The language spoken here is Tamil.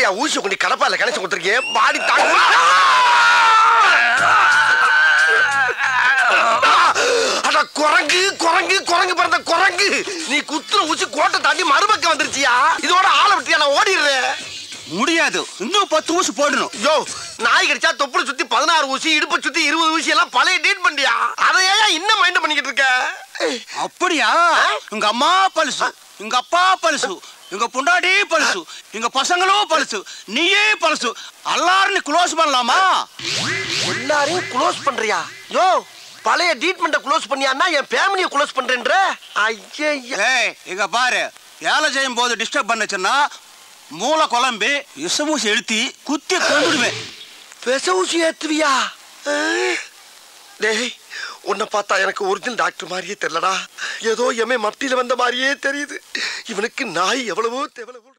என்னையா ஊசி கொண்டு கடப்பால கணச்சு கொடுத்துருக்கேன் பாடி தாங்க அட குரங்கு குரங்கு குரங்கு பிறந்த குரங்கு நீ குத்துற ஊசி கோட்டை தாண்டி மறுபக்கம் வந்துருச்சியா இதோட ஆளை விட்டியா நான் ஓடிடுறேன் முடியாது இன்னும் பத்து ஊசி போடணும் யோ நாய் கடிச்சா தொப்புளை சுத்தி பதினாறு ஊசி இடுப்பை சுத்தி இருபது ஊசி எல்லாம் பழைய டீட் பண்ணியா அதை ஏன் இன்னும் மைண்ட் பண்ணிக்கிட்டு இருக்க அப்படியா உங்க அம்மா பழுசு உங்க அப்பா பழுசு உங்க பொண்டாட்டி பழுசு எங்க பசங்களும் பழுசு நீயே பழுசு எல்லாரும் நீ க்ளோஸ் பண்ணலாமா எல்லாரையும் க்ளோஸ் பண்றியா யோ பழைய ட்ரீட்மெண்ட்டை க்ளோஸ் பண்ணியான்னா என் ஃபேமிலியை க்ளோஸ் பண்றேன்ற ஐயா ஏய் இங்க பாரு வேலை செய்யும் போது டிஸ்டர்ப் பண்ணுச்சுன்னா மூளை குழம்பி விஷமூசி எழுத்தி குத்தி கொண்டுடுவேன் விச ஊசி ஏத்துவியா அஹ். டேய் உன்னை பார்த்தா எனக்கு ஒரிஜினல் டாக்டர் மாதிரியே தெரியலடா ஏதோ எமே மத்தியில வந்த மாதிரியே தெரியுது இவனுக்கு நாய் எவ்வளவோ எவ்வளவோ